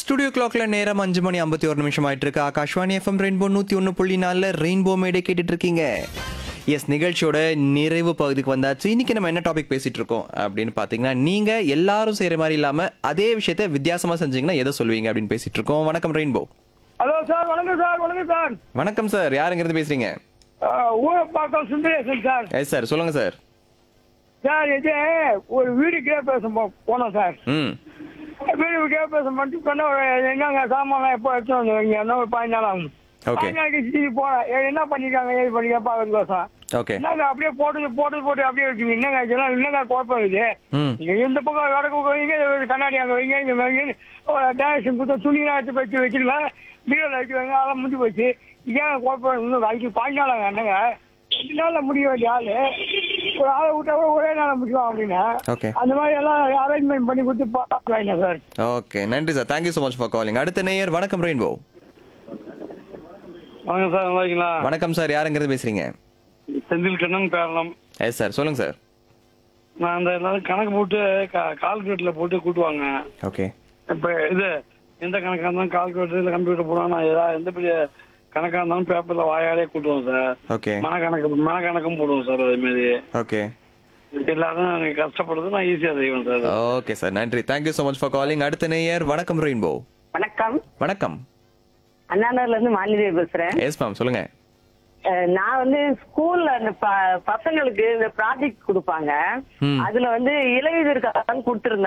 Studio கிளாக்ல நேரம் அஞ்சு மணி ஐம்பத்தி ஒரு நிமிஷம் ஆயிட்டு இருக்கு ஆகாஷ்வாணி எஃப்எம் ரெயின்போ நூத்தி ஒன்று புள்ளி நாலுல ரெயின்போ மேடை கேட்டுட்டு இருக்கீங்க எஸ் நிகழ்ச்சியோட நிறைவு பகுதிக்கு வந்தாச்சு இன்னைக்கு நம்ம என்ன டாபிக் பேசிட்டு இருக்கோம் அப்படின்னு பாத்தீங்கன்னா நீங்க எல்லாரும் செய்யற மாதிரி இல்லாம அதே விஷயத்த வித்தியாசமா செஞ்சீங்கன்னா எதை சொல்லுவீங்க அப்படின்னு பேசிட்டு இருக்கோம் வணக்கம் ரெயின்போ ஹலோ சார் வணக்கம் சார் வணக்கம் சார் வணக்கம் சார் யாருங்கிறது பேசுறீங்க Urapakkam Sundaresan sir yes sir சொல்லுங்க சார் சார் இது ஒரு வீடு பேச போனோம் சார் ம் வீடு பேச மட்டும் பண்ண என்னங்க சாமான் எப்போ எடுத்து வந்து வைங்க என்ன ஒரு பதினஞ்சு நாள் ஆகும் Okay. பதினஞ்சு நாளைக்கு திருப்பி போனேன் என்ன பண்ணிருக்காங்க ஏது பண்ணிக்க பார்க்கறது சார் ஓகே என்னங்க அப்படியே போட்டது போட்டது போட்டு அப்படியே வச்சுங்க என்னங்க இதெல்லாம் என்னங்க குழப்பம் இது ம் நீங்க இந்த பக்கம் வடக்கு பக்கம் வைங்க இது கண்ணாடி அங்கே வைங்க இங்க வைங்க டேரக்ஷன் கொடுத்த துணியெல்லாம் எடுத்து வச்சு வச்சிருங்க பீரோல வச்சு வைங்க அதெல்லாம் முடிஞ்சு போச்சு ஏன் குழப்பம் இன்னும் அதுக்கு பாஞ்சு நாளாங்க என்னங்க ரெண்டு நாள்ல முடிய வேண்டிய ஆளு ஒரு ஆளை விட்டா கூட ஒரே நாள்ல முடியும் அப்படின்னா ஓகே அந்த மாதிரி எல்லாம் அரேஞ்ச்மெண்ட் பண்ணி கொடுத்து பார்க்கலாம் சார் ஓகே நன்றி sir thank you so much for calling அடுத்த நேயர் வணக்கம் ரெயின்போ வணக்கம் சார் நல்லா இருக்கீங்களா வணக்கம் சார் யாருங்கிறது பேசுறீங்க செந்தில் கண்ணன் பேரலாம் எஸ் சார் சொல்லுங்க சார் நான் அந்த எல்லாரும் கணக்கு போட்டு கால்குலேட்டர்ல போட்டு கூட்டுவாங்க ஓகே இப்ப இது எந்த கணக்கா இருந்தாலும் கால்குலேட்டர் இல்ல கம்ப்யூட்டர் போனா நான் ஏதாவது எந்த பெரிய கணக்கா இருந்தாலும் பேப்பர்ல வாயாலே கூட்டுவோம் சார் ஓகே மனக்கணக்கு மனக்கணக்கும் போடுவோம் சார் அதே மாதிரி ஓகே எல்லாரும் எனக்கு கஷ்டப்படுறது நான் ஈஸியா செய்வேன் சார் ஓகே சார் நன்றி thank you so much for calling அடுத்த நேயர் வணக்கம் ரெயின்போ வணக்கம் வணக்கம் அண்ணாநகர்ல இருந்து மாலினி பேசுறேன் எஸ் மேம் சொல்லுங்க அஹ் நான் வந்து ஸ்கூல்ல அந்த ப- பசங்களுக்கு இந்த ப்ராஜெக்ட் கொடுப்பாங்க ம். அதுல வந்து இலையுதிர் காலம் கொடுத்திருந்தாங்க